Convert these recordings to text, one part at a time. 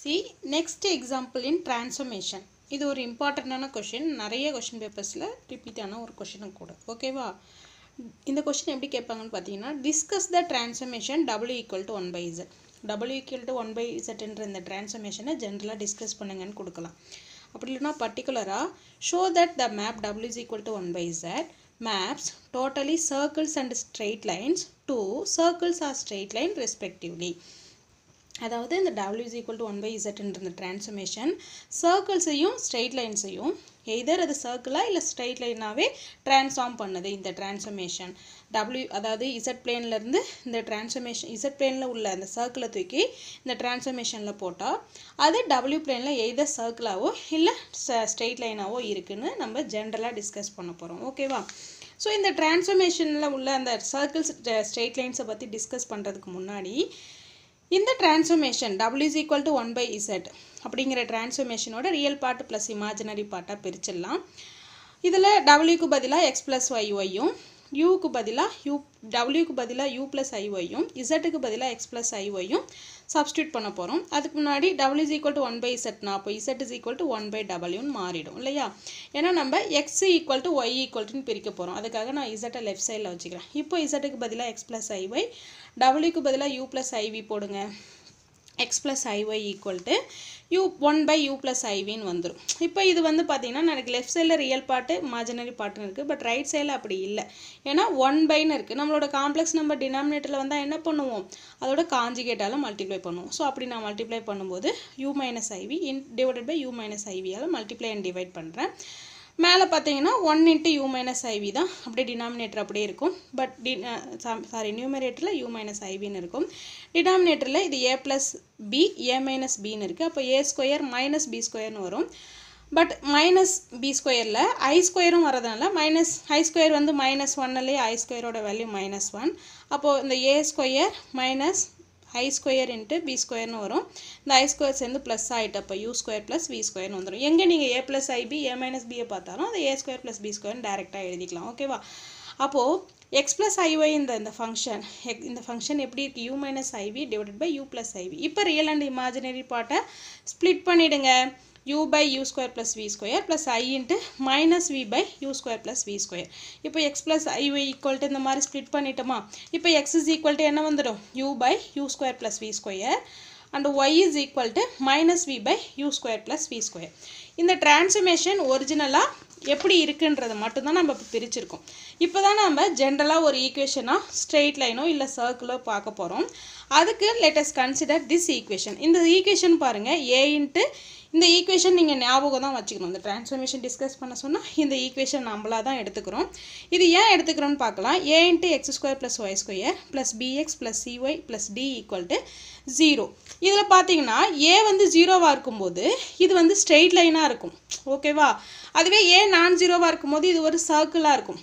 C next example in transformation இது ஒரு இம்பார்ட்டண்ட்டான கொஷின் நிறைய கொஷின் பேப்பர்ஸில் ரிப்பீட் ஆன ஒரு கொஷினும் கூட ஓகேவா இந்த கொஷின் எப்படி கேட்பாங்கன்னு பார்த்தீங்கன்னா discuss the transformation W equal to one by Z W equal to one by இசட்ன்ற இந்த டிரான்ஸ்ஃபர்மேஷனை ஜென்ரலாக டிஸ்கஸ் பண்ணுங்கன்னு கொடுக்கலாம் அப்படி இல்லைன்னா பர்டிகுலராக show that the map W is equal to one by Z maps totally circles and straight lines to circles or straight line respectively அதாவது இந்த w is equal to 1 by zன்ற இந்த transformation சர்க்கிள்ஸையும் ஸ்ட்ரெயிட் லைன்ஸையும் எய்தர் அது சர்க்கிளாக இல்லை straight லைனாகவே ட்ரான்ஸ்ஃபார்ம் பண்ணுது இந்த டிரான்ஸ்ஃபர்மேஷன் w அதாவது இசட் பிளேன்லேருந்து இந்த டிரான்ஸ்ஃபர்மேஷன் இசட் பிளேனில் உள்ள அந்த சர்க்கிளை தூக்கி இந்த டிரான்ஸ்ஃபர்மேஷனில் போட்டால் அது w பிளேனில் எய்தர் சர்க்கிளாவோ இல்லை ஸ்ட்ரெயிட் லைனாவோ இருக்குன்னு நம்ம ஜென்ரலாக டிஸ்கஸ் பண்ண போகிறோம் ஓகேவா ஸோ இந்த டிரான்ஸ்ஃபர்மேஷனில் உள்ள அந்த சர்க்கிள்ஸ் ஸ்ட்ரெயிட் லைன்ஸை பற்றி டிஸ்கஸ் பண்ணுறதுக்கு முன்னாடி இந்த டிரான்ஸ்ஃபர்மேஷன் டபுள் is equal to one by z அப்படிங்கிற டிரான்ஸ்ஃபர்மேஷனோட ரியல் பார்ட் ப்ளஸ் இமேஜினரி பார்ட்டாக பிரிச்சிடலாம் இதில் டபிள்யூக்கு பதிலாக எக்ஸ் ப்ளஸ் ஒய் ஒய்யும் யூக்கு பதிலாக யூ டபிள்யூக்கு பதிலாக யூ ப்ளஸ் ஐஒய்யும் இசட்டுக்கு பதிலாக எக்ஸ் ப்ளஸ் ஐஒய்யும் சப்ஸ்டியூட் பண்ண போகிறோம் அதுக்கு முன்னாடி டபுள் is equal to one by இசட்னா அப்போ z is equal to one by டபுள்யூன்னு மாறிடும் இல்லையா ஏன்னா நம்ம x equal to y equal டுன்னு பிரிக்க போகிறோம் அதுக்காக நான் இசட்டை லெஃப்ட் சைடில் வச்சுக்கிறேன் இப்போ இசட்டுக்கு பதிலாக எக்ஸ் ப்ளஸ் ஐஒய் டபுள்யூக்கு பதிலாக யூ ப்ளஸ் ஐவி போடுங்க x plus i y equal to u one by u plus ஐவின்னு வந்துடும் இப்போ இது வந்து பார்த்தீங்கன்னா எனக்கு லெஃப்ட் சைடில் ரியல் பார்ட்டு இமேஜினரி பார்ட்டுன்னு இருக்குது பட் ரைட் சைடில் அப்படி இல்லை ஏன்னா ஒன் பைன்னு இருக்குது நம்மளோட காம்ப்ளெக்ஸ் நம்பர் டினாமினேட்டரில் வந்தால் என்ன பண்ணுவோம் அதோட காஞ்சிகேட்டால் மல்டிப்ளை பண்ணுவோம் ஸோ அப்படி நான் மல்டிப்ளை பண்ணும்போது u minus i v in divided by u minus ஐவியால் மல்டிப்ளை அண்ட் டிவைட் பண்ணுறேன் மேலே பார்த்தீங்கன்னா one into u minus i v தான் அப்படியே டினாமினேட்டர் அப்படியே இருக்கும் பட் டி சாரி நியூமரேட்டரில் யூ மைனஸ் ஐவின்னு இருக்கும் டினாமினேட்டரில் இது a plus b a minus பின்னு இருக்குது அப்போ ஏ ஸ்கொயர் மைனஸ் பி ஸ்கொயர்னு வரும் பட் மைனஸ் பி ஸ்கொயரில் ஐ ஸ்கொயரும் வரதுனால மைனஸ் ஐ ஸ்கொயர் வந்து மைனஸ் ஒன்னுலேயே ஐ ஸ்கொயரோட வேல்யூ மைனஸ் ஒன் அப்போது இந்த a square minus i square into b ஸ்கொயர்னு வரும் இந்த ஐ ஸ்கொயர் சேர்ந்து ப்ளஸ் ஆகிட்டு அப்போ யூ ஸ்கொயர் ப்ளஸ் வி ஸ்கொயர்னு வந்துடும் எங்கே நீங்கள் a plus i b a minus பியை பார்த்தாலும் அது ஏ ஸ்கொயர் ப்ளஸ் பி ஸ்கொயர்னு டேரெக்டாக எழுதிக்கலாம் ஓகேவா அப்போது எக்ஸ் ப்ளஸ் ஐஒய் இந்த இந்த ஃபங்க்ஷன் எக் இந்த ஃபங்க்ஷன் எப்படி இருக்குது u minus i v divided by u plus i v இப்போ ரியல் அண்ட் இமேஜினரி பார்ட்டை ஸ்ப்ளிட் பண்ணிவிடுங்க u by u square plus v square plus i into minus v by u square plus v square இப்போ x plus i y equal to இந்த மாதிரி split பண்ணிட்டோமா இப்போ x is equal to என்ன வந்துடும் u by u square plus v square and y is equal to minus v by u square plus v square இந்த transformation ஒரிஜினலாக எப்படி இருக்குன்றதை மட்டும்தான் நம்ம இப்போ பிரிச்சிருக்கோம் இப்போ தான் நம்ம ஜென்ரலாக ஒரு ஈக்குவேஷனாக ஸ்ட்ரெயிட் லைனோ இல்லை சர்க்கிளோ பார்க்க போகிறோம் அதுக்கு லெட்டஸ் கன்சிடர் திஸ் ஈக்குவேஷன் இந்த ஈக்குவேஷன் பாருங்கள் ஏ இன்ட்டு இந்த ஈக்குவேஷன் நீங்கள் ஞாபகம் தான் வச்சுக்கணும் இந்த டிரான்ஸ்ஃபர்மேஷன் டிஸ்கஸ் பண்ண சொன்னால் இந்த ஈக்குவேஷன் நம்மளாக தான் எடுத்துக்கிறோம் இது ஏன் எடுத்துக்கிறோம்னு பார்க்கலாம் a into x square plus y square plus b x plus c y plus d equal to zero இதில் பார்த்தீங்கன்னா ஏ வந்து ஜீரோவாக இருக்கும்போது இது வந்து ஸ்ட்ரெயிட் லைனாக இருக்கும் ஓகேவா அதுவே ஏ நான் ஜீரோவாக இருக்கும்போது இது ஒரு சர்க்கிளாக இருக்கும்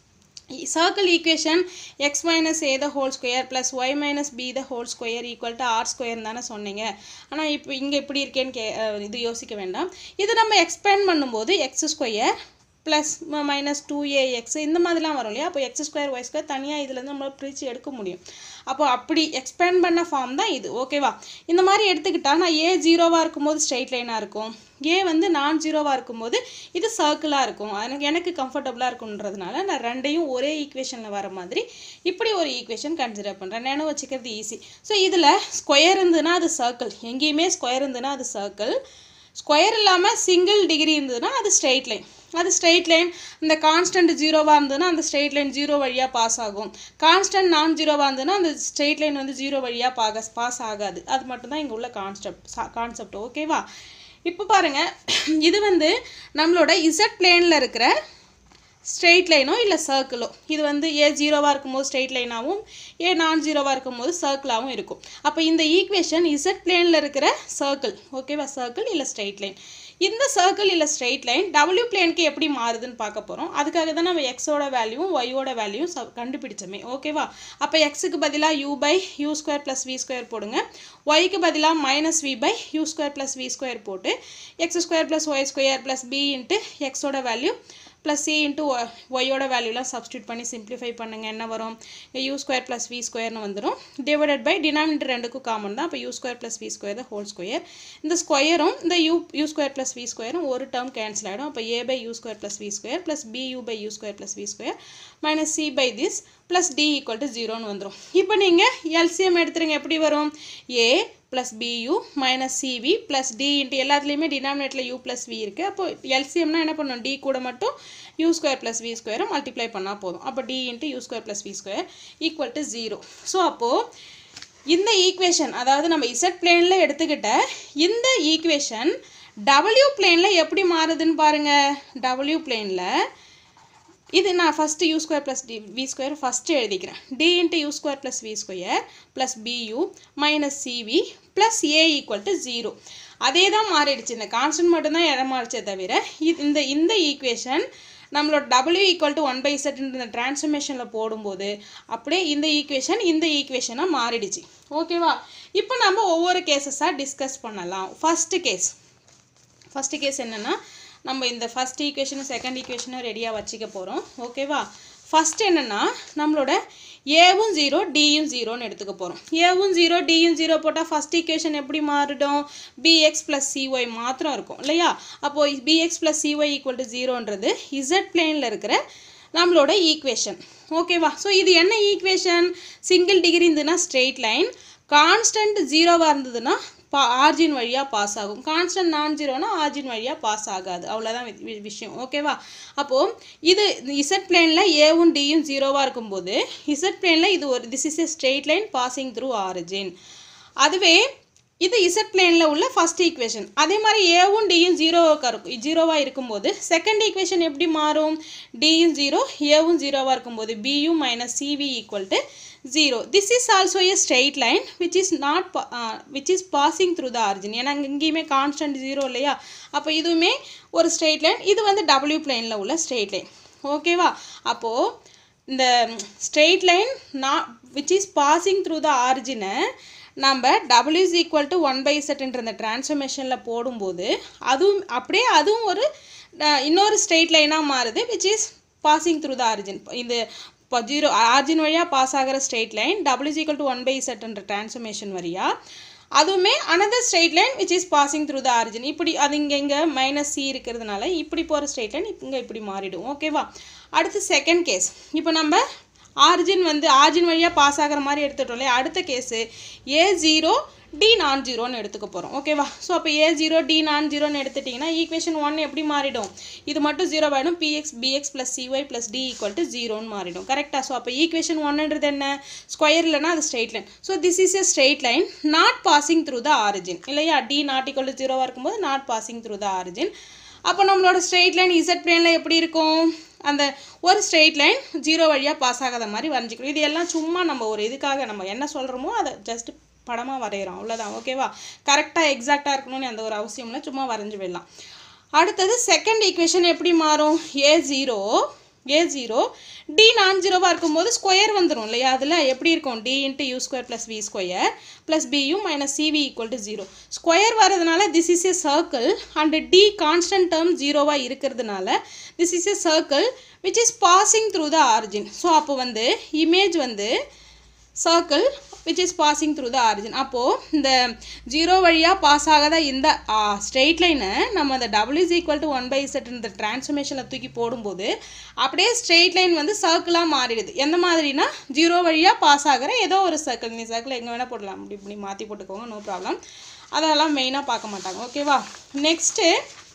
circle equation x minus a the whole square plus y minus b the whole square equal to r square தானே சொன்னீங்க ஆனால் இப்போ இங்கே எப்படி இருக்கேன்னு கே இது யோசிக்க வேண்டாம் இது நம்ம எக்ஸ்பேண்ட் பண்ணும்போது x square plus minus two a x இந்த மாதிரிலாம் வரும் இல்லையா அப்போ எக்ஸ் ஸ்கொயர் ஒய் ஸ்கொயர் தனியாக இதுலேருந்து நம்மளால் பிரித்து எடுக்க முடியும் அப்போ அப்படி எக்ஸ்பேண்ட் பண்ண ஃபார்ம் தான் இது ஓகேவா இந்த மாதிரி எடுத்துக்கிட்டால் நான் ஏ ஜீரோவாக இருக்கும்போது ஸ்ட்ரெயிட் லைனாக இருக்கும் ஏ வந்து நான் ஜீரோவாக இருக்கும்போது இது சர்க்கிளாக இருக்கும் எனக்கு எனக்கு கம்ஃபர்டபுளாக இருக்குன்றதுனால நான் ரெண்டையும் ஒரே ஈக்குவேஷனில் வர மாதிரி இப்படி ஒரு ஈக்குவேஷன் கன்சிடர் பண்ணுறேன் நேனோ வச்சுக்கிறது ஈஸி ஸோ இதில் ஸ்கொயர் இருந்ததுன்னா அது சர்க்கிள் எங்கேயுமே ஸ்கொயர் இருந்ததுன்னா அது சர்க்கிள் ஸ்கொயர் இல்லாமல் சிங்கிள் டிகிரி இருந்ததுன்னா அது ஸ்ட்ரெயிட் லைன் அது ஸ்ட்ரெயிட் லைன் இந்த கான்ஸ்டன்ட் ஜீரோவாக இருந்ததுன்னா அந்த ஸ்ட்ரெயிட் லைன் ஜீரோ வழியாக பாஸ் ஆகும் கான்ஸ்டன்ட் நான் ஜீரோவாக இருந்ததுன்னா அந்த ஸ்ட்ரெயிட் லைன் வந்து ஜீரோ வழியாக பாக பாஸ் ஆகாது அது மட்டும்தான் இங்கே உள்ள கான்செப்ட் கான்செப்ட் ஓகேவா இப்போ பாருங்கள் இது வந்து நம்மளோட இசட் பிளேனில் இருக்கிற ஸ்ட்ரெயிட் லைனோ இல்லை சர்க்கிளோ இது வந்து ஏ ஜீரோவாக இருக்கும்போது ஸ்ட்ரெயிட் லைனாகவும் ஏ நான் ஜீரோவாக இருக்கும்போது சர்க்கிளாகவும் இருக்கும் அப்போ இந்த ஈக்குவேஷன் இசட் பிளேனில் இருக்கிற சர்க்கிள் ஓகேவா சர்க்கிள் இல்லை ஸ்ட்ரெயிட் லைன் இந்த சர்க்கிள் இல்லை ஸ்ட்ரெயிட் லைன் டபிள்யூ பிளேனுக்கு எப்படி மாறுதுன்னு பார்க்க போகிறோம் அதுக்காக தான் நம்ம எக்ஸோட வேல்யூவும் ஒய்யோட வேல்யூவும் ச கண்டுபிடிச்சோமே ஓகேவா அப்போ எக்ஸுக்கு பதிலாக u by u square plus v square போடுங்க ஒய்க்கு பதிலாக minus v by u square plus v square போட்டு x square plus y square plus b into எக்ஸோட வேல்யூ ப்ளஸ் சி இன்ட்டு ஒய்யோட வேல்யூலாம் சப்ஸ்டியூட் பண்ணி சிம்ப்ளிஃபை பண்ணுங்கள் என்ன வரும் யூ ஸ்கொயர் ப்ளஸ் வி ஸ்கொயர்னு வந்துடும் டிவைடட் பை டினாமினேட்டர் ரெண்டுக்கும் காமன் தான் அப்போ u square plus v square தான் ஹோல் ஸ்கொயர் இந்த ஸ்கொயரும் இந்த u u square plus v ஸ்கொயரும் ஒரு டேர்ம் கேன்சல் ஆகிடும் அப்போ a by u square plus v square plus b u by u square plus v square minus c by this plus d equal to ஜீரோன்னு வந்துடும் இப்போ நீங்கள் LCM எடுத்துருங்க எப்படி வரும் a plus b u minus c v plus d into எல்லாத்துலேயுமே டினாமினேட்டில் you plus we இருக்குது அப்போ எல்சிஎம்னா என்ன பண்ணணும் டி கூட மட்டும் யூ ஸ்கொயர் ப்ளஸ் வி ஸ்கொயரை மல்டிப்ளை பண்ணால் போதும் அப்போ d into u square plus v square equal to zero so அப்போது இந்த ஈக்குவேஷன் அதாவது நம்ம இசட் பிளேனில் எடுத்துக்கிட்ட இந்த ஈக்குவேஷன் டபிள்யூ பிளேனில் எப்படி மாறுதுன்னு பாருங்கள் டபிள்யூ பிளேனில் இது நான் first u square plus d v square first எழுதிக்கிறேன் d into u square plus v square plus b u minus c v plus a equal to zero அதே தான் மாறிடுச்சு இந்த கான்ஸ்டன்ட் மட்டும்தான் இடம் மாறிச்சே தவிர இது இந்த இந்த ஈக்குவேஷன் நம்மளோட டபிள்யூ equal to one by zed இந்த டிரான்ஸ்ஃபர்மேஷனில் போடும்போது அப்படியே இந்த ஈக்குவேஷன் இந்த ஈக்குவேஷனாக மாறிடுச்சு ஓகேவா இப்போ நம்ம ஒவ்வொரு கேசஸாக டிஸ்கஸ் பண்ணலாம் ஃபஸ்ட்டு கேஸ் ஃபஸ்ட்டு கேஸ் என்னென்னா நம்ம இந்த ஃபஸ்ட் ஈக்குவேஷனும் செகண்ட் ஈக்குவேஷனும் ரெடியாக வச்சுக்க போகிறோம் ஓகேவா ஃபஸ்ட் என்னென்னா நம்மளோட ஏவும் ஜீரோ டியும் ஜீரோன்னு எடுத்துக்க போகிறோம் ஏவும் ஜீரோ டியும் ஜீரோ போட்டால் ஃபஸ்ட் ஈக்குவேஷன் எப்படி மாறிடும் பிஎக்ஸ் ப்ளஸ் சிஒய் மாத்திரம் இருக்கும் இல்லையா அப்போது b x plus c y equal to ஜீரோன்றது இசட் பிளேனில் இருக்கிற நம்மளோட ஈக்குவேஷன் ஓகேவா ஸோ இது என்ன ஈக்குவேஷன் சிங்கிள் டிகிரி இருந்ததுன்னா ஸ்ட்ரெயிட் லைன் கான்ஸ்டன்ட் ஜீரோவாக இருந்ததுன்னா பா ஆர்ஜின் வழியாக பாஸ் ஆகும் கான்ஸ்டன்ட் நான் ஜீரோனா ஆர்ஜின் வழியாக பாஸ் ஆகாது அவ்வளோதான் வி- விஷயம் ஓகேவா அப்போது இது இசட் பிளேனில் ஏவும் டியும் ஜீரோவாக இருக்கும்போது இசட் பிளேனில் இது ஒரு this is a straight line passing through origin அதுவே இது இசட் பிளேனில் உள்ள ஃபர்ஸ்ட் ஈக்குவேஷன் அதே மாதிரி ஏவும் டியும் ஜீரோவாக இருக்கும் ஜீரோவாக இருக்கும்போது செகண்ட் ஈக்குவேஷன் எப்படி மாறும் டியும் ஜீரோ ஏவும் ஜீரோவாக இருக்கும்போது பியும் minus c v equal to zero this is also a straight line which is not which is passing through the origin ஏன்னா அங்க எங்கேயுமே கான்ஸ்டன்ட் ஜீரோ இல்லையா அப்போ இதுவுமே ஒரு ஸ்ட்ரெயிட் லைன் இது வந்து டபிள்யூ பிளேனில் உள்ள ஸ்ட்ரெயிட் லைன் ஓகேவா அப்போது இந்த ஸ்ட்ரெயிட் லைன் நான் which is passing through the ஆரிஜினை நம்ம டபுள் is equal to one by செட்ன்ற இந்த டிரான்ஸ்ஃபர்மேஷனில் போடும்போது அதுவும் அப்படியே அதுவும் ஒரு அஹ், இன்னொரு ஸ்ட்ரெயிட் லைனாக மாறுது which is passing through the origin இந்த இப்போ ஜீரோ ஆர்ஜின் வழியாக பாஸ் ஆகிற ஸ்ட்ரெயிட் லைன் டபுள் is equal to one by செட்ன்ற டிரான்ஸ்ஃபர்மேஷன் வழியா அதுவுமே another straight line which is passing through the origin இப்படி அது இங்கே இங்கே மைனஸ் சி இருக்கிறதுனால இப்படி போகிற ஸ்ட்ரெயிட் லைன் இங்கே இப்படி மாறிடும் ஓகேவா அடுத்து செகண்ட் கேஸ் இப்போ நம்ம ஆரிஜின் வந்து ஆரிஜின் வழியாக பாஸ் ஆகிற மாதிரி எடுத்துட்டோம் இல்லையா அடுத்த கேஸு ஏ ஜீரோ டி நான் ஜீரோன்னு எடுத்துக்க போகிறோம் ஓகேவா ஸோ அப்போ ஏ ஜீரோ டி நான் ஜீரோன்னு எடுத்துட்டிங்கன்னா ஈக்குவேஷன் ஒன் எப்படி மாறிடும் இது மட்டும் ஜீரோ ஆகிடும் b x b x plus c y plus d equal to ஜீரோன்னு மாறிடும் கரெக்டாக ஸோ அப்போ ஈக்குவேஷன் ஒன்னுன்றது என்ன ஸ்கொயர் இல்லைனா அது straight line so this is a straight line not passing through the origin இல்லையா டி நாட் ஈக்குவல் டு ஜீரோவாக இருக்கும்போது not passing through the origin அப்போ நம்மளோட ஸ்ட்ரெயிட் லைன் இசட் பிளேனில் எப்படி இருக்கும் அந்த ஒரு ஸ்ட்ரெயிட் லைன் ஜீரோ வழியாக பாஸ் ஆகாத மாதிரி வரைஞ்சிக்கணும் இது எல்லாம் சும்மா நம்ம ஒரு இதுக்காக நம்ம என்ன சொல்கிறோமோ அதை ஜஸ்ட் படமாக வரைகிறோம் அவ்வளோதான் ஓகேவா கரெக்டாக எக்ஸாக்டாக இருக்கணும்னு எந்த ஒரு அவசியம் இல்லை சும்மா வரைஞ்சி விடலாம் அடுத்தது செகண்ட் ஈக்குவேஷன் எப்படி மாறும் a zero a zero d non ஜீரோவாக இருக்கும்போது ஸ்கொயர் வந்துடும் இல்லையா அதில் எப்படி இருக்கும் d into u square plus v square plus b u minus c v equal to zero square வரதுனால this is a circle and d constant term ஜீரோவாக இருக்கிறதுனால this is a circle which is passing through the origin so அப்போ வந்து image வந்து circle which is passing through the origin அப்போது இந்த zero வழியாக pass ஆகாத இந்த ஸ்ட்ரெயிட் லைனை நம்ம அந்த டபுள் is equal to one by zed இந்த டிரான்ஸ்ஃபர்மேஷனில் தூக்கி போடும்போது அப்படியே ஸ்ட்ரெயிட் லைன் வந்து சர்க்கிளாக மாறிடுது எந்த மாதிரினா ஜீரோ வழியாக பாஸ் ஆகிற ஏதோ ஒரு சர்க்கிள் நீ சர்க்கிள் எங்கே வேணால் போடலாம் இப்படி இப்படி மாற்றி போட்டுக்கோங்க நோ ப்ராப்ளம் அதெல்லாம் மெயினாக பார்க்க மாட்டாங்க ஓகேவா நெக்ஸ்ட்டு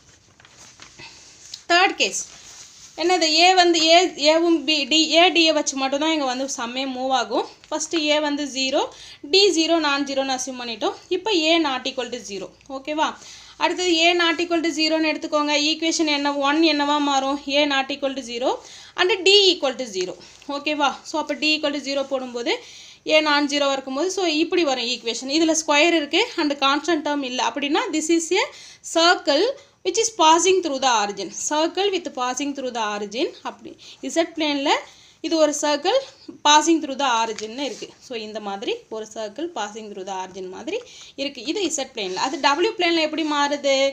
தேர்ட் கேஸ் என்னது ஏ வந்து ஏ ஏவும் பி டி ஏ டியை வச்சு மட்டும்தான் இங்கே வந்து சம்மே மூவ் ஆகும் ஃபஸ்ட்டு ஏ வந்து ஜீரோ டி ஜீரோ நான் ஜீரோன்னு அசியூம் பண்ணிட்டோம் இப்போ a not equal to zero ஓகேவா அடுத்தது ஏ நாட் ஈக்குவல் டு ஜீரோன்னு எடுத்துக்கோங்க ஈக்குவேஷன் என்ன ஒன் என்னவா மாறும் a not equal to zero and d equal to zero ஓகேவா ஸோ அப்போ டி ஈக்குவல் டு ஜீரோ போடும்போது ஏ நான் ஜீரோ இருக்கும்போது ஸோ இப்படி வரும் ஈக்குவேஷன் இதில் ஸ்கொயர் இருக்குது அண்ட் கான்ஸ்டன்ட் டேர்ம் இல்லை அப்படின்னா this is a circle which is passing through the origin circle with passing through the origin அப்படி z பிளேனில் இது ஒரு சர்க்கிள் பாசிங் த்ரூ த ஆரிஜின்னு இருக்குது ஸோ இந்த மாதிரி ஒரு circle passing through the origin மாதிரி இருக்குது இது இசட் பிளேனில் அது டபிள்யூ பிளேனில் எப்படி மாறுது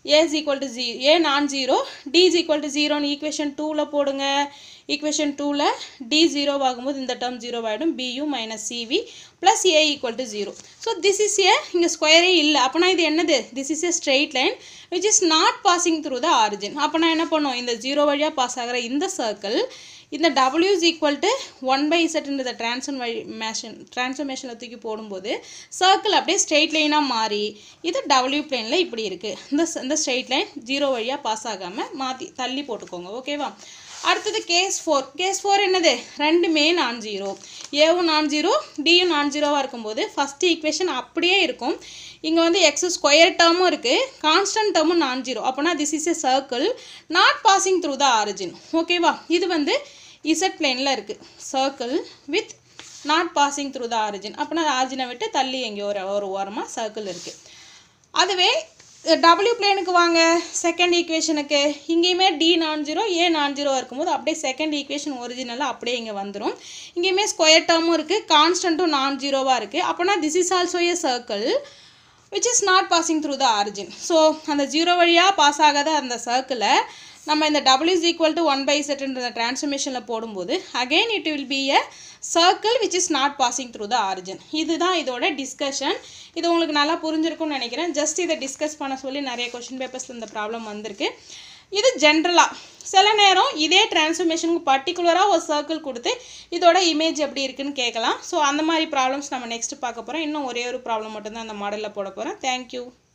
ஏ இஸ் ஈக்குவல் டு ஜீ a non zero d is equal to ஜீரோன்னு ஈக்குவேஷன் டூவில் போடுங்க ஈக்குவேஷன் டூவில் டி ஜீரோ ஆகும்போது இந்த டேர்ம் ஜீரோ ஆகிடும் b u minus c v plus a equal to zero so this is a இங்கே ஸ்கொயரே இல்லை அப்போனா இது என்னது this is a straight line which is not passing through the origin அப்போனா என்ன பண்ணும் இந்த ஜீரோ வழியாக பாஸ் ஆகிற இந்த சர்க்கிள் இந்த டபிள்யூ is equal to one by இசட்ன்ற ட்ரான்ஸ்ஃபர் வழி மேஷன் ட்ரான்ஸ்ஃபர்மேஷனில் தூக்கி போடும்போது சர்க்கிள் அப்படியே ஸ்ட்ரெயிட் லைனாக மாறி இது டபிள்யூ பிளேனில் இப்படி இருக்குது இந்த இந்த ஸ்ட்ரெயிட் லைன் ஜீரோ வழியாக பாஸ் ஆகாமல் மாற்றி தள்ளி போட்டுக்கோங்க ஓகேவா அடுத்தது கேஸ் ஃபோர் கேஸ் ஃபோர் என்னது ரெண்டுமே நான் ஜீரோ ஏவும் நான் ஜீரோ டியும் நான் ஜீரோவாக இருக்கும்போது ஃபஸ்ட்டு ஈக்குவேஷன் அப்படியே இருக்கும் இங்கே வந்து எக்ஸ் ஸ்கொயர் டேர்மும் இருக்குது கான்ஸ்டன்ட் டேர்மும் நான் ஜீரோ அப்போனா this is a circle not passing through the origin ஓகேவா இது வந்து இசட் பிளேனில் இருக்குது circle with not passing through the origin அப்போனா ஆரிஜினை விட்டு தள்ளி எங்கேயோ ஒரு ஒரு ஓரமாக சர்க்கிள் இருக்குது அதுவே டபிள்யூ பிளேனுக்கு வாங்க செகண்ட் ஈக்குவேஷனுக்கு இங்கேயுமே டி நான் ஜீரோ ஏ நான் ஜீரோ இருக்கும்போது அப்படியே செகண்ட் ஈக்குவேஷன் ஒரிஜினலாக அப்படியே இங்கே வந்துடும் இங்கேயுமே ஸ்கொயர் டேர்மும் இருக்குது கான்ஸ்டன்ட்டும் நான் ஜீரோவாக இருக்குது அப்போனா this is also a circle which is not passing through the origin so அந்த ஜீரோ வழியாக பாஸ் ஆகாத அந்த சர்க்கிளை நம்ம இந்த double is equal to one by செட்ன்ற ட்ரான்ஸ்ஃபர்மேஷனில் போடும்போது again it will be a circle which is not passing through the origin இதுதான் இதோட டிஸ்கஷன் இது உங்களுக்கு நல்லா புரிஞ்சிருக்கும்னு நினைக்கிறேன் ஜஸ்ட் இதை டிஸ்கஸ் பண்ண சொல்லி நிறைய கொஷின் பேப்பர்ஸில் இந்த ப்ராப்ளம் வந்திருக்கு இது ஜென்ரலாக சில நேரம் இதே டிரான்ஸ்ஃபர்மேஷனுக்கு பர்டிகுலராக ஒரு சர்க்கிள் கொடுத்து இதோட இமேஜ் எப்படி இருக்குன்னு கேட்கலாம் ஸோ அந்த மாதிரி ப்ராப்ளம்ஸ் நம்ம நெக்ஸ்ட் பார்க்க போகிறோம் இன்னும் ஒரே ஒரு ப்ராப்ளம் மட்டும்தான் அந்த மாடலில் போட போகிறேன் தேங்க்யூ